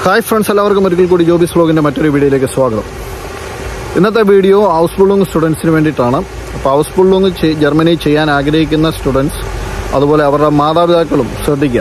Hi friends എല്ലാവർക്കും ഒരിക്കൽ കൂടി ജോബിസ് വ്ലോഗിന്റെ മറ്റൊരു വീഡിയോയിലേക്ക് സ്വാഗതം ഇന്നത്തെ വീഡിയോ ഹൗസ് ബുള്ളുങ് സ്റ്റുഡൻസിന് വേണ്ടിയിട്ടാണ് അപ്പോൾ ഹൗസ് ബുള്ളുങ് ജർമ്മനി ചെയ്യാൻ ആഗ്രഹിക്കുന്ന സ്റ്റുഡൻസ് അതുപോലെ അവരുടെ മാതാപിതാക്കളും ശ്രദ്ധിക്കുക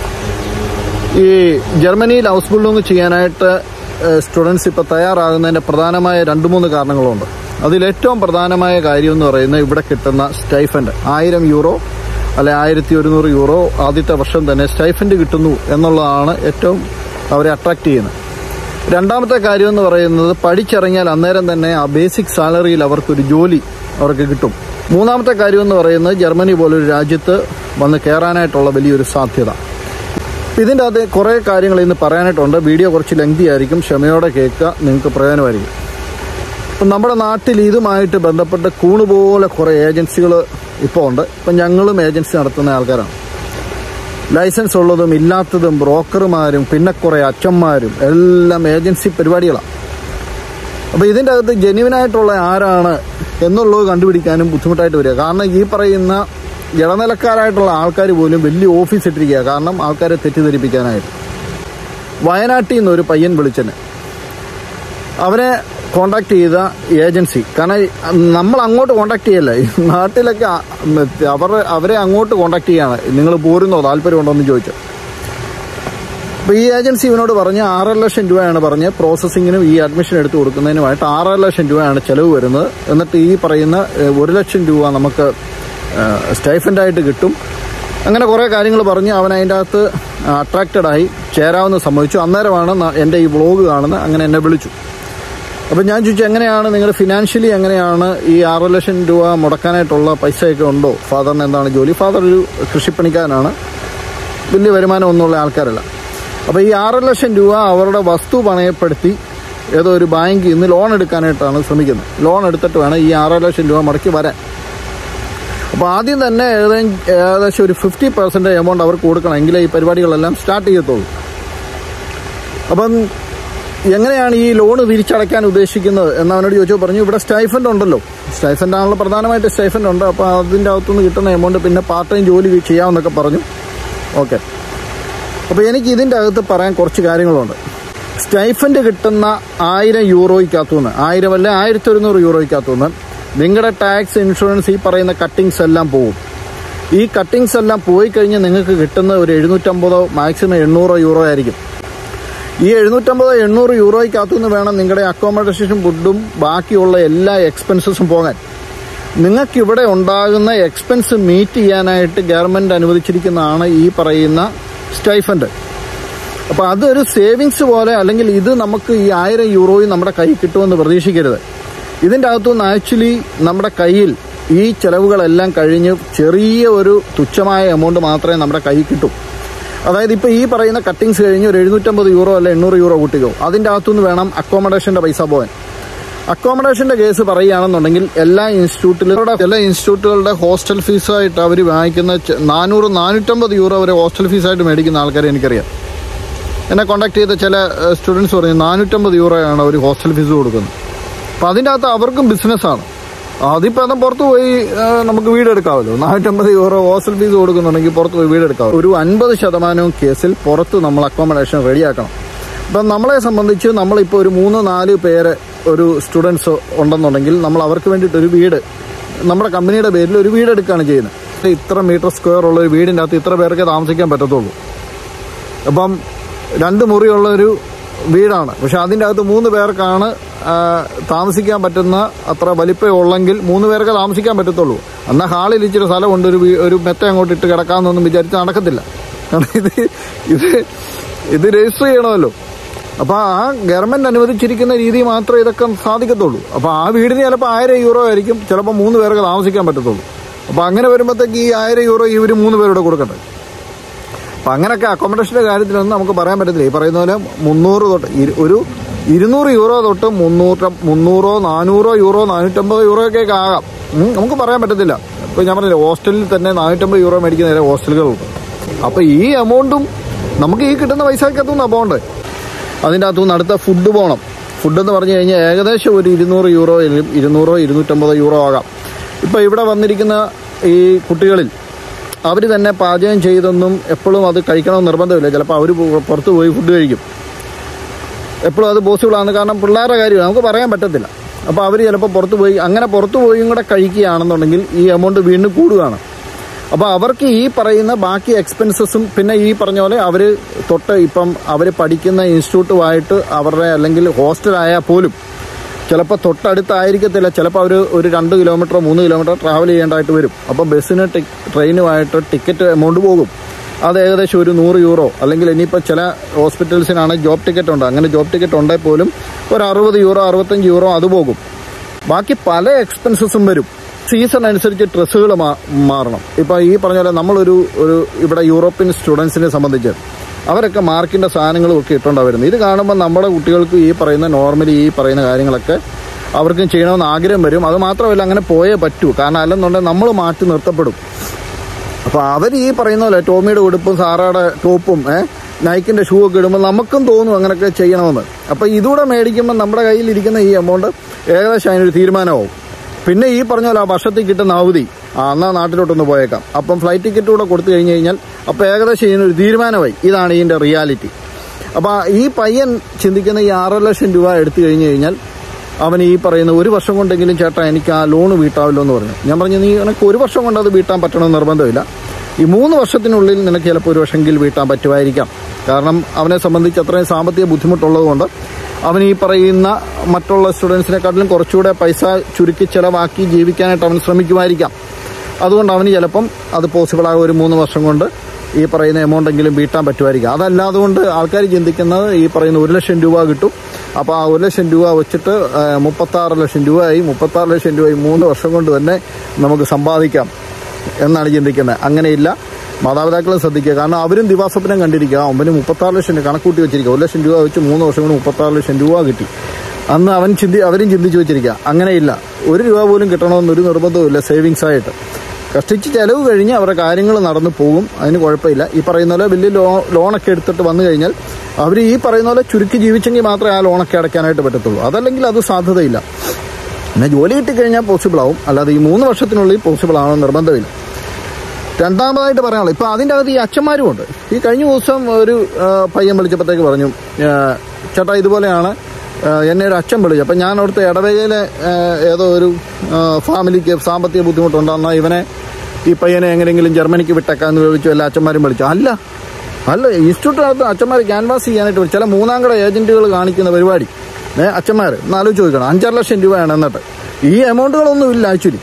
ഈ ജർമ്മനിയിൽ ഹൗസ് ബിൽഡിംഗ് ചെയ്യാനായിട്ട് സ്റ്റുഡൻസ് ഇപ്പോൾ തയ്യാറാകുന്നതിൻ്റെ പ്രധാനമായ രണ്ട് മൂന്ന് കാരണങ്ങളുണ്ട് അതിലേറ്റവും പ്രധാനമായ കാര്യം എന്ന് പറയുന്നത് ഇവിടെ കിട്ടുന്ന സ്റ്റൈഫൻഡ് ആയിരം യൂറോ അല്ലെ ആയിരത്തി ഒരുന്നൂറ് യൂറോ ആദ്യത്തെ വർഷം തന്നെ സ്റ്റൈഫൻഡ് കിട്ടുന്നു എന്നുള്ളതാണ് ഏറ്റവും അവരെ അട്രാക്ട് ചെയ്യുന്നത് രണ്ടാമത്തെ കാര്യം എന്ന് പറയുന്നത് പഠിച്ചിറങ്ങിയാൽ അന്നേരം തന്നെ ആ ബേസിക് സാലറിയിൽ അവർക്കൊരു ജോലി അവർക്ക് കിട്ടും മൂന്നാമത്തെ കാര്യം എന്ന് പറയുന്നത് ജർമ്മനി പോലൊരു രാജ്യത്ത് വന്ന് കയറാനായിട്ടുള്ള വലിയൊരു സാധ്യത ഇതിൻ്റെ അകത്ത് കുറേ കാര്യങ്ങൾ ഇന്ന് പറയാനായിട്ടുണ്ട് വീഡിയോ കുറച്ച് ലെങ്തി ആയിരിക്കും ക്ഷമയോടെ കേൾക്കുക നിങ്ങൾക്ക് പ്രയോജനമായിരിക്കും ഇപ്പം നമ്മുടെ നാട്ടിൽ ഇതുമായിട്ട് ബന്ധപ്പെട്ട് കൂണുപോലെ കുറേ ഏജൻസികൾ ഇപ്പോൾ ഉണ്ട് ഇപ്പം ഞങ്ങളും ഏജൻസി നടത്തുന്ന ആൾക്കാരാണ് ലൈസൻസ് ഉള്ളതും ഇല്ലാത്തതും ബ്രോക്കർമാരും പിന്നെ കുറേ അച്ഛന്മാരും എല്ലാം ഏജൻസി പരിപാടികളാണ് അപ്പോൾ ഇതിൻ്റെ അകത്ത് ജെന്യുവനായിട്ടുള്ള ആരാണ് എന്നുള്ളത് കണ്ടുപിടിക്കാനും ബുദ്ധിമുട്ടായിട്ട് വരിക കാരണം ഈ പറയുന്ന ഇടനിലക്കാരായിട്ടുള്ള ആൾക്കാർ പോലും വലിയ ഓഫീസ് ഇട്ടിരിക്കുക കാരണം ആൾക്കാരെ തെറ്റിദ്ധരിപ്പിക്കാനായിട്ട് വയനാട്ടിൽ നിന്ന് ഒരു പയ്യൻ വിളിച്ചന് അവനെ കോണ്ടാക്ട് ചെയ്ത ഏജൻസി കാരണം നമ്മൾ അങ്ങോട്ട് കോണ്ടാക്ട് ചെയ്യല്ല ഈ നാട്ടിലൊക്കെ അവർ അവരെ അങ്ങോട്ട് കോണ്ടാക്ട് ചെയ്യാണ് നിങ്ങൾ പോരുന്നോ താല്പര്യമുണ്ടോ എന്ന് ചോദിച്ചു അപ്പോൾ ഈ ഏജൻസി ഇവനോട് പറഞ്ഞ് ആറര ലക്ഷം രൂപയാണ് പറഞ്ഞ് പ്രോസസ്സിങ്ങിനും ഈ അഡ്മിഷൻ എടുത്ത് കൊടുക്കുന്നതിനുമായിട്ട് ആറര ലക്ഷം രൂപയാണ് ചെലവ് വരുന്നത് എന്നിട്ട് ഈ പറയുന്ന ഒരു ലക്ഷം രൂപ നമുക്ക് സ്റ്റൈഫൻ്റായിട്ട് കിട്ടും അങ്ങനെ കുറേ കാര്യങ്ങൾ പറഞ്ഞ് അവൻ അതിൻ്റെ അകത്ത് അട്രാക്റ്റഡായി ചേരാമെന്ന് സംഭവിച്ചു അന്നേരമാണ് എൻ്റെ ഈ വ്ളോഗ് കാണുന്നത് അങ്ങനെ എന്നെ വിളിച്ചു അപ്പം ഞാൻ ചോദിച്ചു എങ്ങനെയാണ് നിങ്ങൾ ഫിനാൻഷ്യലി എങ്ങനെയാണ് ഈ ആറ് ലക്ഷം രൂപ മുടക്കാനായിട്ടുള്ള പൈസയൊക്കെ ഉണ്ടോ ഫാദറിന് എന്താണ് ജോലി ഫാദർ ഒരു കൃഷിപ്പണിക്കാരനാണ് വലിയ വരുമാനം ഒന്നുമുള്ള ആൾക്കാരല്ല അപ്പോൾ ഈ ആറ് ലക്ഷം രൂപ അവരുടെ വസ്തു പണയപ്പെടുത്തി ഏതോ ഒരു ബാങ്കിൽ നിന്ന് ലോൺ എടുക്കാനായിട്ടാണ് ശ്രമിക്കുന്നത് ലോൺ എടുത്തിട്ട് വേണം ഈ ആറ് ലക്ഷം രൂപ മുടക്കി വരാൻ അപ്പോൾ ആദ്യം തന്നെ ഏകദേശം ഏകദേശം ഒരു ഫിഫ്റ്റി പെർസെൻറ്റ് എമൗണ്ട് അവർക്ക് കൊടുക്കണം എങ്കിലേ ഈ പരിപാടികളെല്ലാം സ്റ്റാർട്ട് ചെയ്യത്തുള്ളൂ അപ്പം എങ്ങനെയാണ് ഈ ലോൺ തിരിച്ചടയ്ക്കാൻ ഉദ്ദേശിക്കുന്നത് എന്ന് അവനോട് ചോദിച്ചു പറഞ്ഞു ഇവിടെ സ്റ്റൈഫൻഡ് ഉണ്ടല്ലോ സ്റ്റൈഫൻഡ് ആണല്ലോ പ്രധാനമായിട്ട് സ്റ്റൈഫൻഡ് ഉണ്ട് അപ്പോൾ അതിൻ്റെ അകത്തുനിന്ന് കിട്ടുന്ന എമൗണ്ട് പിന്നെ പാർട്ട് ടൈം ജോലി ചെയ്യാമെന്നൊക്കെ പറഞ്ഞു ഓക്കെ അപ്പോൾ എനിക്ക് ഇതിൻ്റെ അകത്ത് പറയാൻ കുറച്ച് കാര്യങ്ങളുണ്ട് സ്റ്റൈഫൻഡ് കിട്ടുന്ന ആയിരം യൂറോയ്ക്കകത്തുനിന്ന് ആയിരം അല്ലെ ആയിരത്തി ഒരുന്നൂറ് യൂറോയ്ക്കകത്തുനിന്ന് നിങ്ങളുടെ ടാക്സ് ഇൻഷുറൻസ് ഈ പറയുന്ന കട്ടിങ്സ് എല്ലാം പോകും ഈ കട്ടിങ്സ് എല്ലാം പോയി കഴിഞ്ഞ് നിങ്ങൾക്ക് കിട്ടുന്ന ഒരു എഴുന്നൂറ്റമ്പതോ മാക്സിമം എണ്ണൂറോ യൂറോ ആയിരിക്കും ഈ എഴുന്നൂറ്റമ്പതോ എണ്ണൂറ് യൂറോയ്ക്കകത്തുനിന്ന് വേണം നിങ്ങളുടെ അക്കോമഡേഷനും ഫുഡും ബാക്കിയുള്ള എല്ലാ എക്സ്പെൻസസും പോകാൻ നിങ്ങൾക്ക് ഇവിടെ ഉണ്ടാകുന്ന എക്സ്പെൻസ് മീറ്റ് ചെയ്യാനായിട്ട് ഗവൺമെൻറ് അനുവദിച്ചിരിക്കുന്നതാണ് ഈ പറയുന്ന സ്റ്റൈഫൻഡ് അപ്പോൾ അതൊരു സേവിങ്സ് പോലെ അല്ലെങ്കിൽ ഇത് നമുക്ക് ഈ ആയിരം യൂറോയും നമ്മുടെ കൈ കിട്ടുമെന്ന് പ്രതീക്ഷിക്കരുത് ഇതിൻ്റെ അകത്തുനിന്ന് ആക്ച്വലി നമ്മുടെ കയ്യിൽ ഈ ചെലവുകളെല്ലാം കഴിഞ്ഞ് ചെറിയ ഒരു തുച്ഛമായ എമൗണ്ട് മാത്രമേ നമ്മുടെ കൈ കിട്ടൂ അതായത് ഇപ്പോൾ ഈ പറയുന്ന കട്ടിങ്സ് കഴിഞ്ഞ് ഒരു എഴുന്നൂറ്റമ്പത് യൂറോ അല്ല എണ്ണൂറ് യൂറോ കൂട്ടിക്കോ അതിൻ്റെ അകത്തുനിന്ന് വേണം അക്കോമഡേഷൻ്റെ പൈസ പോകാൻ അക്കോമഡേഷൻ്റെ കേസ് പറയുകയാണെന്നുണ്ടെങ്കിൽ എല്ലാ ഇൻസ്റ്റിറ്റ്യൂട്ടിലുകളുടെ എല്ലാ ഇൻസ്റ്റിറ്റ്യൂട്ടുകളുടെ ഹോസ്റ്റൽ ഫീസായിട്ട് അവർ വാങ്ങിക്കുന്ന നാനൂറ് നാനൂറ്റമ്പത് യൂറോ വരെ ഹോസ്റ്റൽ ഫീസായിട്ട് മേടിക്കുന്ന ആൾക്കാരെ എനിക്കറിയാം എന്നെ കോൺടാക്ട് ചെയ്ത ചില സ്റ്റുഡൻസ് പറഞ്ഞു നാനൂറ്റമ്പത് യൂറോയാണ് അവർ ഹോസ്റ്റൽ ഫീസ് കൊടുക്കുന്നത് അപ്പം അതിൻ്റെ അകത്ത് അവർക്കും ബിസിനസ്സാണ് അതിപ്പോൾ എന്നാൽ പുറത്ത് പോയി നമുക്ക് വീടെടുക്കാമല്ലോ നാനൂറ്റമ്പത് യൂറോ ഹോസ്റ്റൽ ഫീസ് കൊടുക്കുന്നുണ്ടെങ്കിൽ പുറത്ത് പോയി വീടെടുക്കാം ഒരു അൻപത് ശതമാനവും കേസിൽ പുറത്ത് നമ്മൾ അക്കോമഡേഷൻ റെഡിയാക്കണം അപ്പം നമ്മളെ സംബന്ധിച്ച് നമ്മളിപ്പോൾ ഒരു മൂന്ന് നാല് പേര് ഒരു സ്റ്റുഡൻസ് ഉണ്ടെന്നുണ്ടെങ്കിൽ നമ്മൾ അവർക്ക് വേണ്ടിയിട്ട് ഒരു വീട് നമ്മുടെ കമ്പനിയുടെ പേരിൽ ഒരു വീട് എടുക്കുകയാണ് ചെയ്യുന്നത് ഇത്ര മീറ്റർ സ്ക്വയർ ഉള്ള ഒരു വീടിൻ്റെ അകത്ത് ഇത്ര പേർക്ക് താമസിക്കാൻ പറ്റത്തുള്ളൂ അപ്പം രണ്ട് മുറിയുള്ള ഒരു വീടാണ് പക്ഷെ അതിൻ്റെ അകത്ത് മൂന്ന് പേർക്കാണ് താമസിക്കാൻ പറ്റുന്ന അത്ര വലിപ്പമുള്ളെങ്കിൽ മൂന്ന് പേർക്ക് താമസിക്കാൻ പറ്റത്തുള്ളൂ എന്നാൽ ഹാളിൽ ഇച്ചിരി സ്ഥലമുണ്ട് ഒരു ഒരു മെത്ത അങ്ങോട്ട് ഇട്ട് കിടക്കാമെന്നൊന്നും വിചാരിച്ച് നടക്കത്തില്ല കാരണം ഇത് ഇത് ഇത് രജിസ്റ്റർ ചെയ്യണമല്ലോ അപ്പോൾ ആ ഗവൺമെൻറ് അനുവദിച്ചിരിക്കുന്ന രീതി മാത്രമേ ഇതൊക്കെ സാധിക്കത്തുള്ളൂ അപ്പോൾ ആ വീടിന് ചിലപ്പോൾ ആയിരം യൂറോ ആയിരിക്കും ചിലപ്പോൾ മൂന്ന് പേർക്ക് താമസിക്കാൻ പറ്റത്തുള്ളൂ അപ്പോൾ അങ്ങനെ വരുമ്പോഴത്തേക്ക് ഈ ആയിരം യൂറോ ഇവർ മൂന്ന് പേരോട് കൊടുക്കട്ടെ അപ്പം അങ്ങനെയൊക്കെ അക്കോമഡേഷൻ്റെ കാര്യത്തിലൊന്നും നമുക്ക് പറയാൻ പറ്റത്തില്ല ഈ പറയുന്ന പോലെ മുന്നൂറ് തൊട്ട് ഒരു ഇരുന്നൂറ് യൂറോ തൊട്ട് മുന്നൂറ് മുന്നൂറോ നാനൂറോ യൂറോ നാനൂറ്റമ്പത് യൂറോ ഒക്കെ ആകാം നമുക്ക് പറയാൻ പറ്റത്തില്ല ഇപ്പോൾ ഞാൻ പറഞ്ഞില്ല ഹോസ്റ്റലിൽ തന്നെ നാനൂറ്റമ്പത് യൂറോ മേടിക്കുന്ന നേരെ ഹോസ്റ്റലുകളുണ്ട് അപ്പോൾ ഈ എമൗണ്ടും നമുക്ക് ഈ കിട്ടുന്ന പൈസക്കകത്തുനിന്ന് പോകണ്ടേ അതിൻ്റെ അകത്തുനിന്ന് അടുത്ത ഫുഡ് പോകണം ഫുഡ് എന്ന് പറഞ്ഞു കഴിഞ്ഞാൽ ഏകദേശം ഒരു ഇരുന്നൂറ് യൂറോ ഇരുന്നൂറോ ഇരുന്നൂറ്റമ്പതോ യൂറോ ആകാം ഇപ്പോൾ ഇവിടെ വന്നിരിക്കുന്ന ഈ കുട്ടികളിൽ അവർ തന്നെ പാചകം ചെയ്തൊന്നും എപ്പോഴും അത് കഴിക്കണമെന്ന് നിർബന്ധമില്ല ചിലപ്പോൾ അവർ പുറത്ത് പോയി ഫുഡ് കഴിക്കും എപ്പോഴും അത് പോസിബിൾ ആണ് കാരണം പിള്ളേരുടെ കാര്യമാണ് നമുക്ക് പറയാൻ പറ്റത്തില്ല അപ്പോൾ അവർ ചിലപ്പോൾ പുറത്ത് പോയി അങ്ങനെ പുറത്ത് പോയും കൂടെ കഴിക്കുകയാണെന്നുണ്ടെങ്കിൽ ഈ എമൗണ്ട് വീണ്ടും കൂടുകയാണ് അപ്പോൾ അവർക്ക് ഈ പറയുന്ന ബാക്കി എക്സ്പെൻസസും പിന്നെ ഈ പറഞ്ഞ പോലെ അവർ തൊട്ട് ഇപ്പം അവർ പഠിക്കുന്ന ഇൻസ്റ്റിറ്റ്യൂട്ടുമായിട്ട് അവരുടെ അല്ലെങ്കിൽ ഹോസ്റ്റലായാൽ പോലും ചിലപ്പോൾ തൊട്ടടുത്തായിരിക്കത്തില്ല ചിലപ്പോൾ അവർ ഒരു രണ്ട് കിലോമീറ്റർ മൂന്ന് കിലോമീറ്റർ ട്രാവൽ ചെയ്യേണ്ടതായിട്ട് വരും അപ്പോൾ ബസ്സിന് ടി ട്രെയിനുമായിട്ട് ടിക്കറ്റ് എമൗണ്ട് പോകും അത് ഏകദേശം ഒരു നൂറ് യൂറോ അല്ലെങ്കിൽ ഇനിയിപ്പോൾ ചില ഹോസ്പിറ്റൽസിനാണ് ജോബ് ടിക്കറ്റ് ഉണ്ട് അങ്ങനെ ജോബ് ടിക്കറ്റ് ഉണ്ടെങ്കിൽ പോലും ഒരു അറുപത് യൂറോ അറുപത്തഞ്ച് യൂറോ അത് പോകും ബാക്കി പല എക്സ്പെൻസസും വരും സീസൺ അനുസരിച്ച് ഡ്രസ്സുകൾ മാറണം ഇപ്പോൾ ഈ പറഞ്ഞ പോലെ നമ്മളൊരു ഒരു ഇവിടെ യൂറോപ്യൻ സ്റ്റുഡൻസിനെ സംബന്ധിച്ച് അവരൊക്കെ മാർക്കിൻ്റെ സാധനങ്ങളും ഒക്കെ ഇട്ടുകൊണ്ടാണ് വരുന്നത് ഇത് കാണുമ്പോൾ നമ്മുടെ കുട്ടികൾക്ക് ഈ പറയുന്ന നോർമലി ഈ പറയുന്ന കാര്യങ്ങളൊക്കെ അവർക്കും ചെയ്യണമെന്ന് ആഗ്രഹം വരും അത് മാത്രമല്ല അങ്ങനെ പോയേ പറ്റൂ കാരണം അല്ലെന്നുണ്ടെങ്കിൽ നമ്മൾ മാറ്റി നിർത്തപ്പെടും അപ്പോൾ അവർ ഈ പറയുന്ന പോലെ ടോമിയുടെ ഉടുപ്പും സാറയുടെ ടോപ്പും ഏഹ് നൈക്കിൻ്റെ ഷൂ ഒക്കെ ഇടുമ്പോൾ നമുക്കും തോന്നും അങ്ങനെയൊക്കെ ചെയ്യണമെന്ന് അപ്പോൾ ഇതുകൂടെ മേടിക്കുമ്പോൾ നമ്മുടെ കയ്യിലിരിക്കുന്ന ഈ എമൗണ്ട് ഏകദേശം അതിനൊരു തീരുമാനമാവും പിന്നെ ഈ പറഞ്ഞ പോലെ ആ വർഷത്തിൽ കിട്ടുന്ന അവധി ആ എന്നാൽ നാട്ടിലോട്ടൊന്ന് പോയേക്കാം അപ്പം ഫ്ലൈറ്റ് ടിക്കറ്റ് കൂടെ കൊടുത്തു കഴിഞ്ഞ് കഴിഞ്ഞാൽ അപ്പോൾ ഏകദേശം ഇതിനൊരു തീരുമാനമായി ഇതാണ് ഇതിൻ്റെ റിയാലിറ്റി അപ്പോൾ ഈ പയ്യൻ ചിന്തിക്കുന്ന ഈ ആറര ലക്ഷം രൂപ എടുത്തു കഴിഞ്ഞ് കഴിഞ്ഞാൽ അവൻ ഈ പറയുന്ന ഒരു വർഷം കൊണ്ടെങ്കിലും ചേട്ടാ എനിക്ക് ആ ലോൺ വീട്ടാവല്ലോ എന്ന് പറഞ്ഞു ഞാൻ പറഞ്ഞു നീ നിനക്ക് ഒരു വർഷം കൊണ്ട് അത് വീട്ടാൻ പറ്റണമെന്ന് നിർബന്ധമില്ല ഈ മൂന്ന് വർഷത്തിനുള്ളിൽ നിനക്ക് ചിലപ്പോൾ ഒരു വർഷമെങ്കിൽ വീട്ടാൻ പറ്റുമായിരിക്കാം കാരണം അവനെ സംബന്ധിച്ച് അത്രയും സാമ്പത്തിക ബുദ്ധിമുട്ടുള്ളതുകൊണ്ട് അവൻ ഈ പറയുന്ന മറ്റുള്ള സ്റ്റുഡൻസിനെക്കാട്ടിലും കുറച്ചുകൂടെ പൈസ ചുരുക്കി ചിലവാക്കി ജീവിക്കാനായിട്ട് അവൻ ശ്രമിക്കുമായിരിക്കാം അതുകൊണ്ട് അവന് ചിലപ്പം അത് പോസിബിൾ ആകും ഒരു മൂന്ന് വർഷം കൊണ്ട് ഈ പറയുന്ന എമൗണ്ട് എങ്കിലും വീട്ടാൻ പറ്റുമായിരിക്കും അതല്ലാതെ കൊണ്ട് ആൾക്കാർ ചിന്തിക്കുന്നത് ഈ പറയുന്ന ഒരു ലക്ഷം രൂപ കിട്ടും അപ്പോൾ ആ ഒരു ലക്ഷം രൂപ വെച്ചിട്ട് മുപ്പത്താറ് ലക്ഷം രൂപയായി മുപ്പത്താറ് ലക്ഷം രൂപയായി മൂന്ന് വർഷം കൊണ്ട് തന്നെ നമുക്ക് സമ്പാദിക്കാം എന്നാണ് ചിന്തിക്കുന്നത് അങ്ങനെയില്ല മാതാപിതാക്കളും ശ്രദ്ധിക്കുക കാരണം അവരും ദിവാസ്വപ്നം കണ്ടിരിക്കുക അവന് മുപ്പത്താറ് ലക്ഷം രൂപ കണക്കൂട്ടി വെച്ചിരിക്കുക ഒരു ലക്ഷം രൂപ വെച്ച് മൂന്ന് വർഷം കൊണ്ട് മുപ്പത്താറ് ലക്ഷം രൂപ കിട്ടി അന്ന് അവൻ ചിന്തി അവരും ചിന്തിച്ചു വെച്ചിരിക്കുക അങ്ങനെയില്ല ഒരു രൂപ പോലും കിട്ടണമെന്നൊരു നിർബന്ധവുമില്ല സേവിങ്സ് ആയിട്ട് കഷ്ടിച്ച് ചിലവ് കഴിഞ്ഞ് അവരുടെ കാര്യങ്ങൾ നടന്നു പോകും അതിന് കുഴപ്പമില്ല ഈ പറയുന്ന പോലെ വലിയ ലോ ലോണൊക്കെ എടുത്തിട്ട് വന്നു കഴിഞ്ഞാൽ അവർ ഈ പറയുന്ന പോലെ ചുരുക്കി ജീവിച്ചെങ്കിൽ മാത്രമേ ആ ലോണൊക്കെ അടയ്ക്കാനായിട്ട് പറ്റത്തുള്ളൂ അതല്ലെങ്കിൽ അത് സാധ്യതയില്ല പിന്നെ ജോലി കിട്ടിക്കഴിഞ്ഞാൽ പോസിബിൾ ആവും അല്ലാതെ ഈ മൂന്ന് വർഷത്തിനുള്ളിൽ പോസിബിൾ ആവണമെന്ന് നിർബന്ധമില്ല രണ്ടാമതായിട്ട് പറയാനുള്ളത് ഇപ്പം അതിൻ്റെ അകത്ത് ഈ അച്ഛന്മാരും ഉണ്ട് ഈ കഴിഞ്ഞ ദിവസം ഒരു ആ, പയ്യൻ വിളിച്ചപ്പോഴത്തേക്ക് പറഞ്ഞു ആ, ചേട്ടാ ഇതുപോലെയാണ് ആ, എന്നെ ഒരു അച്ഛൻ വിളിച്ചു അപ്പം ഞാൻ അവിടുത്തെ ഇടവകയിലെ ആ, ഏതോ ഒരു ആ, ഫാമിലിക്ക് സാമ്പത്തിക ബുദ്ധിമുട്ടുണ്ടെന്നാൽ ഇവനെ ഈ പയ്യനെ എങ്ങനെയെങ്കിലും ജർമ്മനിക്ക് വിട്ടേക്കാന്ന് ചോദിച്ചു എല്ലാ അച്ഛന്മാരും വിളിച്ചു അല്ല അല്ല ഇൻസ്റ്റിറ്റ്യൂട്ടിനകത്ത് അച്ഛന്മാർ ക്യാൻവാസ് ചെയ്യാനായിട്ട് വിളിച്ചു. ചില മൂന്നാം കട ഏജന്റുകൾ കാണിക്കുന്ന പരിപാടി ഏ അച്ഛന്മാർ ഒന്ന് ആലോചിച്ച് ചോദിക്കണം അഞ്ചാറ് ലക്ഷം രൂപയാണ് എന്നിട്ട് ഈ എമൗണ്ടുകളൊന്നും ഇല്ല ആക്ച്വലി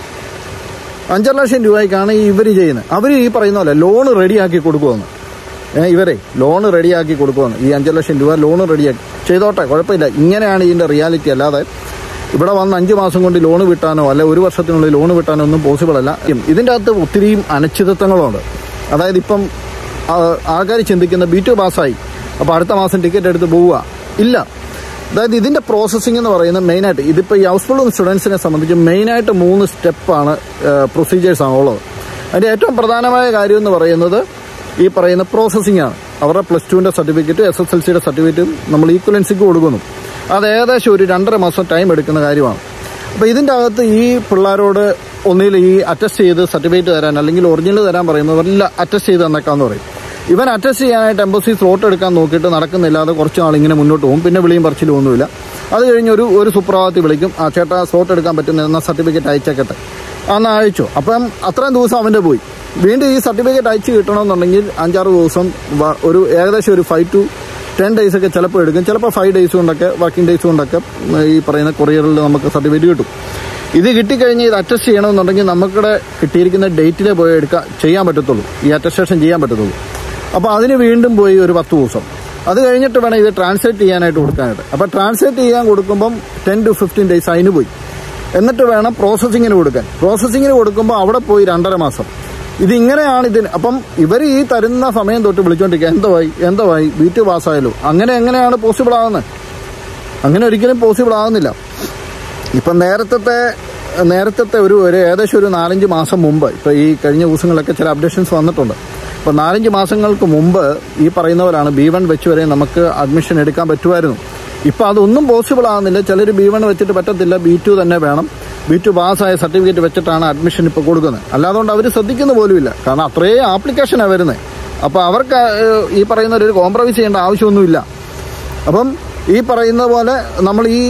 അഞ്ചര ലക്ഷം രൂപയ്ക്കാണ് ഈ ഇവർ ചെയ്യുന്നത് അവർ ഈ പറയുന്ന പോലെ ലോൺ റെഡിയാക്കി കൊടുക്കുമെന്ന് ഏ ഇവരെ ലോൺ റെഡിയാക്കി കൊടുക്കുമെന്ന് ഈ അഞ്ചര ലക്ഷം രൂപ ലോൺ റെഡിയാക്കി ചെയ്തോട്ടെ കുഴപ്പമില്ല ഇങ്ങനെയാണ് ഇതിൻ്റെ റിയാലിറ്റി അല്ലാതെ ഇവിടെ വന്ന് അഞ്ച് മാസം കൊണ്ട് ലോൺ വിട്ടാനോ അല്ലെ ഒരു വർഷത്തിനുള്ളിൽ ലോൺ വിട്ടാനോ ഒന്നും പോസിബിൾ അല്ല ഇതിൻ്റെ അകത്ത് ഒത്തിരിയും അനിശ്ചിതത്വങ്ങളുണ്ട് അതായത് ഇപ്പം ആൾക്കാർ ചിന്തിക്കുന്ന ബി ടു പാസ്സായി അപ്പോൾ അടുത്ത മാസം ടിക്കറ്റ് എടുത്ത് പോവുക ഇല്ല അതായത് ഇതിന്റെ പ്രോസസ്സിംഗ് എന്ന് പറയുന്നത് മെയിനായിട്ട് ഇതിപ്പോൾ ഈ ഹൗസ് ഫുൾ സ്റ്റുഡൻസിനെ സംബന്ധിച്ച് മെയിനായിട്ട് മൂന്ന് സ്റ്റെപ്പാണ് പ്രൊസീജിയേഴ്സ് ആണ് ഉള്ളത് അതിന്റെ ഏറ്റവും പ്രധാനമായ കാര്യം എന്ന് പറയുന്നത് ഈ പറയുന്ന പ്രോസസ്സിംഗ് ആണ് അവരുടെ പ്ലസ് ടുവിന്റെ സർട്ടിഫിക്കറ്റ് എസ് എസ് എൽ സിയുടെ സർട്ടിഫിക്കറ്റും നമ്മൾ ഈക്വലൻസിക്ക് കൊടുക്കുന്നു അത് ഏകദേശം ഒരു രണ്ടര മാസം ടൈം എടുക്കുന്ന കാര്യമാണ് അപ്പോൾ ഇതിൻ്റെ അകത്ത് ഈ പിള്ളേരോട് ഒന്നിൽ ഈ അറ്റസ്റ്റ് ചെയ്ത് സർട്ടിഫിക്കറ്റ് തരാൻ അല്ലെങ്കിൽ ഒറിജിനൽ തരാൻ പറയുന്നവരെല്ലാം അറ്റസ്റ്റ് ചെയ്ത് തന്നേക്കാന്ന് പറയും ഇവൻ അറ്റസ്റ്റ് ചെയ്യാനായിട്ട് എംബസി സ്ലോട്ട് എടുക്കാൻ നോക്കിയിട്ട് നടക്കുന്നില്ലാതെ കുറച്ച് നാൾ ഇങ്ങനെ മുന്നോട്ട് പോകും പിന്നെ വിളിയും പറിച്ചിലും ഒന്നുമില്ല അത് കഴിഞ്ഞ് ഒരു ഒരു സുപ്രഭാതത്തിൽ വിളിക്കും ആ ചേട്ടാ സ്ലോട്ട് എടുക്കാൻ പറ്റുന്ന എന്നാൽ സർട്ടിഫിക്കറ്റ് അയച്ചേക്കട്ടെ അന്ന് അയച്ചു അപ്പം അത്രയും ദിവസം അവൻ്റെ പോയി വീണ്ടും ഈ സർട്ടിഫിക്കറ്റ് അയച്ച് കിട്ടണമെന്നുണ്ടെങ്കിൽ അഞ്ചാറ് ദിവസം വ- ഒരു ഏകദേശം ഒരു ഫൈവ് ടു ടെൻ ഡേയ്സ് ഒക്കെ ചിലപ്പോൾ എടുക്കും ചിലപ്പോൾ ഫൈവ് ഡേയ്സ് കൊണ്ടൊക്കെ വർക്കിംഗ് ഡേയ്സ് കൊണ്ടൊക്കെ ഉം, ഈ പറയുന്ന കൊറിയറിൽ നമുക്ക് സർട്ടിഫിക്കറ്റ് കിട്ടും ഇത് കിട്ടിക്കഴിഞ്ഞ് ഇത് അറ്റസ്റ്റ് ചെയ്യണമെന്നുണ്ടെങ്കിൽ നമുക്കിടെ കിട്ടിയിരിക്കുന്ന ഡേറ്റിലേ പോയി എടുക്കാൻ ചെയ്യാൻ പറ്റത്തുള്ളൂ ഈ അറ്റസ്റ്റേഷൻ ചെയ്യാൻ പറ്റത്തുള്ളൂ അപ്പോൾ അതിന് വീണ്ടും പോയി ഒരു പത്ത് ദിവസം അത് കഴിഞ്ഞിട്ട് വേണം ഇത് ട്രാൻസ്ലേറ്റ് ചെയ്യാനായിട്ട് കൊടുക്കാനായിട്ട് അപ്പോൾ ട്രാൻസ്ലേറ്റ് ചെയ്യാൻ കൊടുക്കുമ്പം ടെൻ ടു ഫിഫ്റ്റീൻ ഡേയ്സ് അതിന് പോയി എന്നിട്ട് വേണം പ്രോസസ്സിങ്ങിന് കൊടുക്കാൻ പ്രോസസ്സിങ്ങിന് കൊടുക്കുമ്പോൾ അവിടെ പോയി രണ്ടര മാസം ഇതിങ്ങനെയാണ് ഇതിന് അപ്പം ഇവർ ഈ തരുന്ന സമയം തൊട്ട് വിളിച്ചോണ്ടിരിക്കുക എന്തോമായി എന്തോമായി ബി ടു പാസ്സായാലോ അങ്ങനെ എങ്ങനെയാണ് പോസിബിൾ ആകുന്നത് അങ്ങനെ ഒരിക്കലും പോസിബിൾ ആകുന്നില്ല ഇപ്പം നേരത്തെ നേരത്തെ ഒരു ഒരു ഏകദേശം ഒരു നാലഞ്ച് മാസം മുമ്പ് ഇപ്പം ഈ കഴിഞ്ഞ ദിവസങ്ങളിലൊക്കെ ചില അപ്ഡേഷൻസ് വന്നിട്ടുണ്ട് ഇപ്പം നാലഞ്ച് മാസങ്ങൾക്ക് മുമ്പ് ഈ പറയുന്ന പോലാണ് ബി വൺ വെച്ച് വരെ നമുക്ക് അഡ്മിഷൻ എടുക്കാൻ പറ്റുമായിരുന്നു ഇപ്പം അതൊന്നും പോസിബിൾ ആകുന്നില്ല ചിലർ ബി വൺ വെച്ചിട്ട് പറ്റത്തില്ല ബി ടു തന്നെ വേണം ബി ടു പാസ്സായ സർട്ടിഫിക്കറ്റ് വെച്ചിട്ടാണ് അഡ്മിഷൻ ഇപ്പോൾ കൊടുക്കുന്നത് അല്ലാതുകൊണ്ട് അവർ ശ്രദ്ധിക്കുന്ന പോലുമില്ല കാരണം അത്രയും ആപ്ലിക്കേഷനാണ് വരുന്നത് അപ്പോൾ അവർക്ക് ഏഹ്, ഈ പറയുന്ന ഒരു കോംപ്രമൈസ് ചെയ്യേണ്ട ആവശ്യമൊന്നുമില്ല അപ്പം ഈ പറയുന്ന പോലെ നമ്മൾ ഈ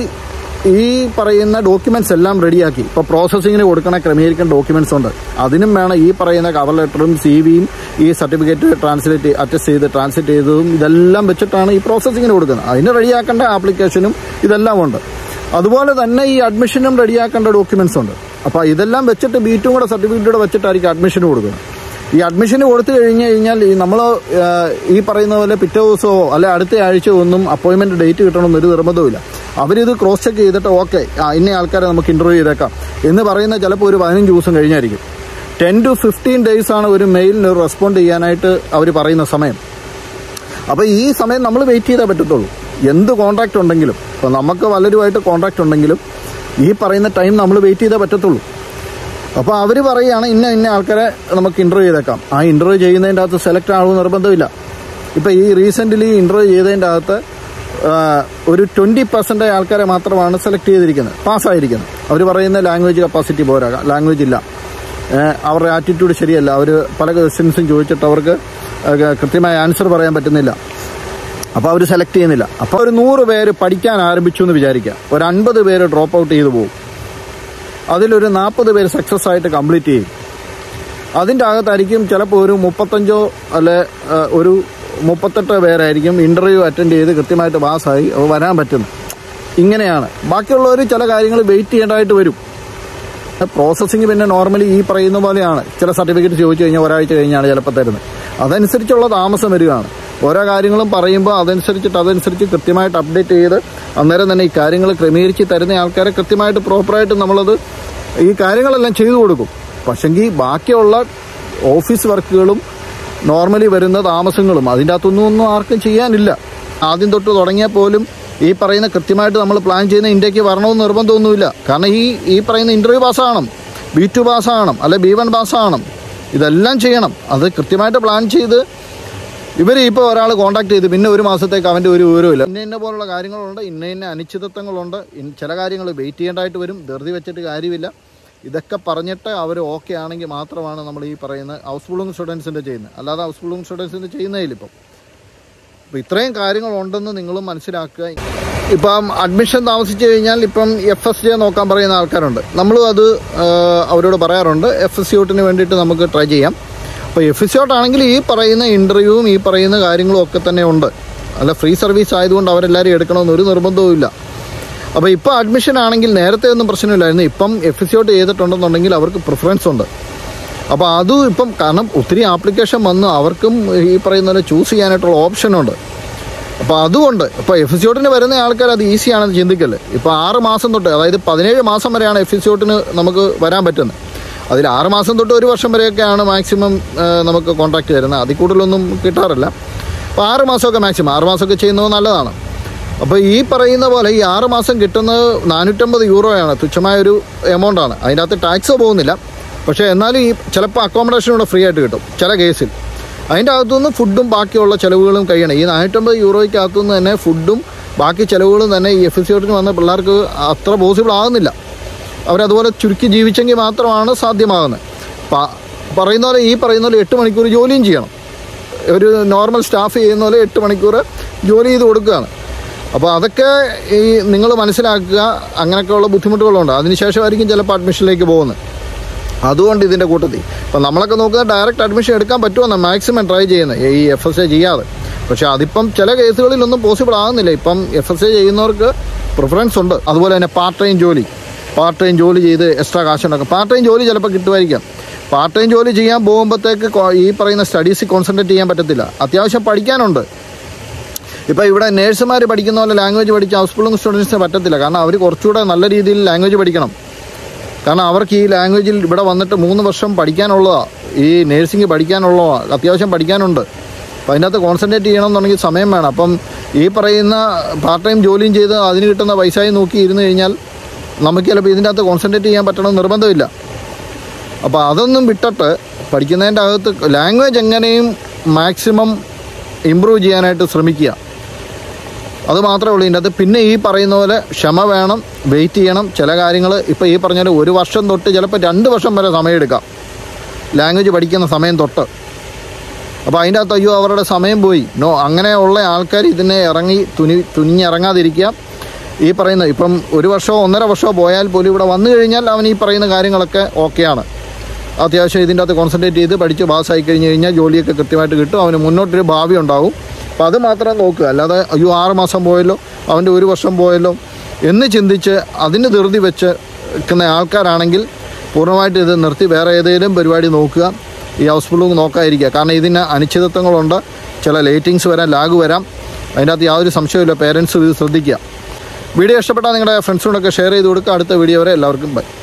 ഈ പറയുന്ന ഡോക്യുമെന്റ്സ് എല്ലാം റെഡിയാക്കി ഇപ്പോൾ പ്രോസസ്സിങ്ങിന് കൊടുക്കണ ക്രമീകരിക്കുന്ന ഡോക്യുമെന്റ്സ് ഉണ്ട് അതിനും വേണം ഈ പറയുന്ന കവർ ലെറ്ററും സി വിയും ഈ സർട്ടിഫിക്കറ്റ് ട്രാൻസ്ലേറ്റ് അറ്റസ്റ്റ് ചെയ്ത് ട്രാൻസ്ലേറ്റ് ചെയ്തതും ഇതെല്ലാം വെച്ചിട്ടാണ് ഈ പ്രോസസ്സിങ്ങിന് കൊടുക്കുന്നത് അതിന് റെഡിയാക്കേണ്ട ആപ്ലിക്കേഷനും ഇതെല്ലാം ഉണ്ട് അതുപോലെ തന്നെ ഈ അഡ്മിഷനും റെഡിയാക്കേണ്ട ഡോക്യുമെന്റ്സ് ഉണ്ട് അപ്പോൾ ഇതെല്ലാം വെച്ചിട്ട് ബീറ്റും കൂടെ സർട്ടിഫിക്കറ്റ് കൂടെ വെച്ചിട്ടായിരിക്കും അഡ്മിഷന് കൊടുക്കുന്നത് ഈ അഡ്മിഷന് കൊടുത്തു കഴിഞ്ഞു കഴിഞ്ഞാൽ ഈ നമ്മൾ ഈ പറയുന്ന പോലെ പിറ്റേ ദിവസമോ അല്ലെ അടുത്ത ആഴ്ച ഒന്നും അപ്പോയിൻമെന്റ് ഡേറ്റ് കിട്ടണമെന്ന് ഒരു നിർബന്ധമില്ല അവരിത് ക്രോസ് ചെക്ക് ചെയ്തിട്ട് ഓക്കെ ഇന്ന ആൾക്കാരെ നമുക്ക് ഇന്റർവ്യൂ ചെയ്തേക്കാം എന്ന് പറയുന്ന ചിലപ്പോൾ ഒരു പതിനഞ്ച് ദിവസം കഴിഞ്ഞായിരിക്കും ടെൻ ടു ഫിഫ്റ്റീൻ ഡേയ്സ് ആണ് ഒരു മെയിലിന് റെസ്പോണ്ട് ചെയ്യാനായിട്ട് അവർ പറയുന്ന സമയം അപ്പോൾ ഈ സമയം നമ്മൾ വെയിറ്റ് ചെയ്താൽ പറ്റത്തുള്ളൂ എന്ത് കോൺട്രാക്ട് ഉണ്ടെങ്കിലും ഇപ്പോൾ നമുക്ക് പലരുമായിട്ട് കോൺട്രാക്ട് ഉണ്ടെങ്കിലും ഈ പറയുന്ന ടൈം നമ്മൾ വെയിറ്റ് ചെയ്താൽ പറ്റത്തുള്ളൂ അപ്പോൾ അവർ പറയുകയാണ് ഇന്ന ഇന്ന ആൾക്കാരെ നമുക്ക് ഇന്റർവ്യൂ ചെയ്തേക്കാം ആ ഇന്റർവ്യൂ ചെയ്യുന്നതിൻ്റെ അകത്ത് സെലക്ട് ആവുമെന്ന് നിർബന്ധമില്ല ഇപ്പോൾ ഈ റീസെൻ്റ്ലി ഇന്റർവ്യൂ ചെയ്തതിൻ്റെ അകത്ത് ആ, ഒരു ട്വൻറ്റി പെർസെൻ്റ് ആൾക്കാരെ മാത്രമാണ് സെലക്ട് ചെയ്തിരിക്കുന്നത് പാസ്സായിരിക്കുന്നത് അവർ പറയുന്ന ലാംഗ്വേജ് കപ്പാസിറ്റി പോരാ ലാംഗ്വേജ് ഇല്ല ഏഹ് അവരുടെ ആറ്റിറ്റ്യൂഡ് ശരിയല്ല അവർ പല ക്വസ്റ്റ്യൻസും ചോദിച്ചിട്ട് അവർക്ക് ഏഹ് കൃത്യമായ ആൻസർ പറയാൻ പറ്റുന്നില്ല അപ്പോൾ അവർ സെലക്ട് ചെയ്യുന്നില്ല അപ്പോൾ ഒരു നൂറ് പേര് പഠിക്കാൻ ആരംഭിച്ചു എന്ന് വിചാരിക്കുക ഒരു അൻപത് പേര് ഡ്രോപ്പ് ഔട്ട് ചെയ്തു പോകും അതിലൊരു നാൽപ്പത് പേര് സക്സസ് ആയിട്ട് കംപ്ലീറ്റ് ചെയ്യും അതിൻ്റെ അകത്തായിരിക്കും ചിലപ്പോൾ ഒരു മുപ്പത്തഞ്ചോ അല്ലെ ഏഹ്, ഒരു മുപ്പത്തെട്ട് പേരായിരിക്കും ഇൻ്റർവ്യൂ അറ്റൻഡ് ചെയ്ത് കൃത്യമായിട്ട് പാസ്സായി അത് വരാൻ പറ്റുന്നത് ഇങ്ങനെയാണ് ബാക്കിയുള്ളവർ ചില കാര്യങ്ങൾ വെയിറ്റ് ചെയ്യേണ്ടതായിട്ട് വരും പ്രോസസ്സിങ് പിന്നെ നോർമലി ഈ പറയുന്ന പോലെയാണ് ചില സർട്ടിഫിക്കറ്റ് ചോദിച്ചു കഴിഞ്ഞാൽ ഒരാഴ്ച കഴിഞ്ഞാണ് ചിലപ്പോൾ തരുന്നത് അതനുസരിച്ചുള്ള താമസം വരികയാണ് ഓരോ കാര്യങ്ങളും പറയുമ്പോൾ അതനുസരിച്ചിട്ട് അതനുസരിച്ച് കൃത്യമായിട്ട് അപ്ഡേറ്റ് ചെയ്ത് അന്നേരം തന്നെ ഈ കാര്യങ്ങൾ ക്രമീകരിച്ച് തരുന്ന ആൾക്കാരെ കൃത്യമായിട്ട് പ്രോപ്പറായിട്ട് നമ്മളത് ഈ കാര്യങ്ങളെല്ലാം ചെയ്തു കൊടുക്കും പക്ഷെങ്കിൽ ബാക്കിയുള്ള ഓഫീസ് വർക്കുകളും നോർമലി വരുന്ന താമസങ്ങളും അതിൻ്റെ അകത്തൊന്നും ഒന്നും ആർക്കും ചെയ്യാനില്ല ആദ്യം തൊട്ട് തുടങ്ങിയാൽ പോലും ഈ പറയുന്ന കൃത്യമായിട്ട് നമ്മൾ പ്ലാൻ ചെയ്യുന്ന ഇന്ത്യക്ക് വരണമെന്ന് നിർബന്ധമൊന്നുമില്ല കാരണം ഈ ഈ പറയുന്ന ഇന്റർവ്യൂ പാസ്സാകണം ബി ടു പാസ്സാകണം അല്ലെ ബി വൺ പാസ്സാകണം ഇതെല്ലാം ചെയ്യണം അത് കൃത്യമായിട്ട് പ്ലാൻ ചെയ്ത് ഇവർ ഇപ്പോൾ ഒരാൾ കോൺടാക്ട് ചെയ്ത് പിന്നെ ഒരു മാസത്തേക്ക് അവൻ്റെ ഒരു വിവരമില്ല ഇന്ന ഇന്ന പോലുള്ള കാര്യങ്ങളുണ്ട് ഇന്ന ഇന്ന അനിശ്ചിതത്വങ്ങളുണ്ട് ഇൻ- ചില കാര്യങ്ങൾ വെയിറ്റ് ചെയ്യേണ്ടതായിട്ട് വരും ധൃതി വെച്ചിട്ട് കാര്യമില്ല ഇതൊക്കെ പറഞ്ഞിട്ട് അവർ ഓക്കെ ആണെങ്കിൽ മാത്രമാണ് നമ്മൾ ഈ പറയുന്ന ഹൗസ് ഫുള്ളിങ് സ്റ്റുഡൻസിൻ്റെ ചെയ്യുന്നത് അല്ലാതെ ഹൗസ് ഫുള്ളിങ് സ്റ്റുഡൻസിൻ്റെ ചെയ്യുന്നതിലിപ്പം അപ്പോൾ ഇത്രയും കാര്യങ്ങളുണ്ടെന്ന് നിങ്ങളും മനസ്സിലാക്കുക ഇപ്പം അഡ്മിഷൻ താമസിച്ചു കഴിഞ്ഞാൽ ഇപ്പം എഫ് എസ് ജെ നോക്കാൻ പറയുന്ന ആൾക്കാരുണ്ട് നമ്മളും അത് ആ, അവരോട് പറയാറുണ്ട് എഫ് എസ് യൂട്ടിന് വേണ്ടിയിട്ട് നമുക്ക് ട്രൈ ചെയ്യാം അപ്പോൾ എഫ് എസ് യൂട്ടാണെങ്കിൽ ഈ പറയുന്ന ഇൻ്റർവ്യൂവും ഈ പറയുന്ന കാര്യങ്ങളും ഒക്കെ തന്നെ ഉണ്ട് അല്ല ഫ്രീ സർവീസ് ആയതുകൊണ്ട് അവരെല്ലാവരും എടുക്കണമെന്ന് ഒരു നിർബന്ധവും ഇല്ല അപ്പോൾ ഇപ്പോൾ അഡ്മിഷൻ ആണെങ്കിൽ നേരത്തെ ഒന്നും പ്രശ്നമില്ലായിരുന്നു ഇപ്പം എഫ് എസ് ഔട്ട് ചെയ്തിട്ടുണ്ടെന്നുണ്ടെങ്കിൽ അവർക്ക് പ്രിഫറൻസ് ഉണ്ട് അപ്പോൾ അത് ഇപ്പം കാരണം ഒത്തിരി ആപ്ലിക്കേഷൻ വന്ന് അവർക്കും ഈ പറയുന്ന പോലെ ചൂസ് ചെയ്യാനായിട്ടുള്ള ഓപ്ഷൻ ഉണ്ട് അപ്പോൾ അതുകൊണ്ട് ഇപ്പോൾ എഫ് എസ് ഔട്ടിന് വരുന്ന ആൾക്കാർ അത് ഈസിയാണെന്ന് ചിന്തിക്കല്ലേ ഇപ്പോൾ ആറ് മാസം തൊട്ട് അതായത് പതിനേഴ് മാസം വരെയാണ് എഫ് എസ് ഔട്ടിന് നമുക്ക് വരാൻ പറ്റുന്നത് അതിൽ ആറ് മാസം തൊട്ട് ഒരു വർഷം വരെയൊക്കെയാണ് മാക്സിമം നമുക്ക് കോൺട്രാക്ട് തരുന്നത് അതിൽ കൂടുതലൊന്നും കിട്ടാറില്ല അപ്പോൾ ആറ് മാസമൊക്കെ മാക്സിമം ആറ് മാസമൊക്കെ ചെയ്യുന്നത് നല്ലതാണ് അപ്പോൾ ഈ പറയുന്ന പോലെ ഈ ആറ് മാസം കിട്ടുന്നത് നാനൂറ്റമ്പത് യൂറോയാണ് തുച്ഛമായ ഒരു എമൗണ്ടാണ് അതിൻ്റെ അകത്ത് ടാക്സ് പോകുന്നില്ല പക്ഷേ എന്നാലും ഈ ചിലപ്പോൾ അക്കോമഡേഷൻ കൂടെ ഫ്രീ ആയിട്ട് കിട്ടും ചില കേസിൽ അതിൻ്റെ അകത്തുനിന്ന് ഫുഡും ബാക്കിയുള്ള ചിലവുകളും കഴിയണം ഈ നാനൂറ്റമ്പത് യൂറോയ്ക്കകത്തുനിന്ന് തന്നെ ഫുഡും ബാക്കി ചിലവുകളും തന്നെ ഈ എഫ് എസ് വന്ന പിള്ളേർക്ക് അത്ര പോസിബിൾ ആകുന്നില്ല അവരതുപോലെ ചുരുക്കി ജീവിച്ചെങ്കിൽ മാത്രമാണ് സാധ്യമാകുന്നത് പ- പറയുന്ന പോലെ ഈ പറയുന്ന പോലെ എട്ട് മണിക്കൂർ ജോലിയും ചെയ്യണം ഒരു നോർമൽ സ്റ്റാഫ് ചെയ്യുന്ന പോലെ എട്ട് മണിക്കൂർ ജോലി ചെയ്ത് കൊടുക്കുകയാണ് അപ്പോൾ അതൊക്കെ ഈ നിങ്ങൾ മനസ്സിലാക്കുക അങ്ങനെയൊക്കെയുള്ള ബുദ്ധിമുട്ടുകളുണ്ട് അതിനുശേഷമായിരിക്കും ചിലപ്പോൾ അഡ്മിഷനിലേക്ക് പോകുന്നത് അതുകൊണ്ട് ഇതിൻ്റെ കൂട്ടത്തിൽ ഇപ്പം നമ്മളൊക്കെ നോക്കുന്നത് ഡയറക്റ്റ് അഡ്മിഷൻ എടുക്കാൻ പറ്റുമെന്ന് മാക്സിമം ട്രൈ ചെയ്യുന്നത് ഈ എഫ് എസ് എ ചെയ്യാതെ പക്ഷെ അതിപ്പം ചില കേസുകളിലൊന്നും പോസിബിൾ ആകുന്നില്ല ഇപ്പം എഫ് എസ് എ ചെയ്യുന്നവർക്ക് പ്രിഫറൻസ് ഉണ്ട് അതുപോലെ തന്നെ പാർട്ട് ടൈം ജോലി പാർട്ട് ടൈം ജോലി ചെയ്ത് എക്സ്ട്രാ കാശുണ്ടാക്കും പാർട്ട് ടൈം ജോലി ചിലപ്പോൾ കിട്ടുമായിരിക്കാം പാർട്ട് ടൈം ജോലി ചെയ്യാൻ പോകുമ്പോഴത്തേക്ക് കൊ- ഈ പറയുന്ന സ്റ്റഡീസിൽ കോൺസെൻട്രേറ്റ് ചെയ്യാൻ പറ്റത്തില്ല അത്യാവശ്യം പഠിക്കാനുണ്ട് ഇപ്പോൾ ഇവിടെ നേഴ്സുമാർ പഠിക്കുന്ന പോലെ ലാംഗ്വേജ് പഠിച്ച ഹൗസ് സ്കൂളിംഗ് സ്റ്റുഡൻസിന് പറ്റത്തില്ല കാരണം അവർ കുറച്ചുകൂടെ നല്ല രീതിയിൽ ലാംഗ്വേജ് പഠിക്കണം കാരണം അവർക്ക് ഈ ലാംഗ്വേജിൽ ഇവിടെ വന്നിട്ട് മൂന്ന് വർഷം പഠിക്കാനുള്ളതാണ് ഈ നേഴ്സിംഗ് പഠിക്കാനുള്ളതാണ് അത്യാവശ്യം പഠിക്കാനുണ്ട് അപ്പോൾ അതിനകത്ത് കോൺസെൻട്രേറ്റ് ചെയ്യണമെന്നുണ്ടെങ്കിൽ സമയം വേണം അപ്പം ഈ പറയുന്ന പാർട്ട് ടൈം ജോലിയും ചെയ്ത് അതിന് കിട്ടുന്ന പൈസയും നോക്കി ഇരുന്ന് കഴിഞ്ഞാൽ നമുക്ക് ചിലപ്പോൾ ഇതിൻ്റെ അകത്ത് കോൺസെൻട്രേറ്റ് ചെയ്യാൻ പറ്റണമെന്ന് നിർബന്ധമില്ല അപ്പോൾ അതൊന്നും വിട്ടിട്ട് പഠിക്കുന്നതിൻ്റെ അകത്ത് ലാംഗ്വേജ് എങ്ങനെയും മാക്സിമം ഇമ്പ്രൂവ് ചെയ്യാനായിട്ട് ശ്രമിക്കുക അത് മാത്രമേ ഉള്ളൂ ഇതിൻ്റെ അകത്ത് പിന്നെ ഈ പറയുന്ന പോലെ ക്ഷമ വേണം വെയിറ്റ് ചെയ്യണം ചില കാര്യങ്ങൾ ഇപ്പോൾ ഈ പറഞ്ഞ പോലെ ഒരു വർഷം തൊട്ട് ചിലപ്പോൾ രണ്ട് വർഷം വരെ സമയമെടുക്കാം ലാംഗ്വേജ് പഠിക്കുന്ന സമയം തൊട്ട് അപ്പോൾ അതിൻ്റെ അകത്ത് അയ്യോ അവരുടെ സമയം പോയി നോ അങ്ങനെയുള്ള ആൾക്കാർ ഇതിനെ ഇറങ്ങി തുനി തുനിഞ്ഞിറങ്ങാതിരിക്കുക ഈ പറയുന്ന ഇപ്പം ഒരു വർഷമോ ഒന്നര വർഷമോ പോയാൽ പോലും ഇവിടെ വന്നു കഴിഞ്ഞാൽ അവൻ ഈ പറയുന്ന കാര്യങ്ങളൊക്കെ ഓക്കെയാണ് അത്യാവശ്യം ഇതിൻ്റെ അകത്ത് കോൺസെൻട്രേറ്റ് ചെയ്ത് പഠിച്ച് പാസ്സായി കഴിഞ്ഞ് കഴിഞ്ഞാൽ ജോലിയൊക്കെ കൃത്യമായിട്ട് കിട്ടും അവന് മുന്നോട്ടൊരു ഭാവി ഉണ്ടാവും അപ്പോൾ അത് മാത്രം നോക്കുക അല്ലാതെ അയ്യോ ആറ് മാസം പോയല്ലോ അവൻ്റെ ഒരു വർഷം പോയല്ലോ എന്ന് ചിന്തിച്ച് അതിന് ധൃതി വെച്ച് നിൽക്കുന്ന ആൾക്കാരാണെങ്കിൽ പൂർണ്ണമായിട്ട് ഇത് നിർത്തി വേറെ ഏതെങ്കിലും പരിപാടി നോക്കുക ഈ ഹൗസ്ഫുള്ളും നോക്കാതിരിക്കുക കാരണം ഇതിന് അനിശ്ചിതത്വങ്ങളുണ്ട് ചില ലേറ്റിങ്സ് വരാം ലാഗ് വരാം അതിൻ്റെ അകത്ത് യാതൊരു സംശയമില്ല പേരൻസ് ഇത് ശ്രദ്ധിക്കുക വീഡിയോ ഇഷ്ടപ്പെട്ടാൽ നിങ്ങളുടെ ഫ്രണ്ട്സിനോടൊക്കെ ഷെയർ ചെയ്ത് കൊടുക്കുക അടുത്ത വീഡിയോ വരെ എല്ലാവർക്കും ബൈ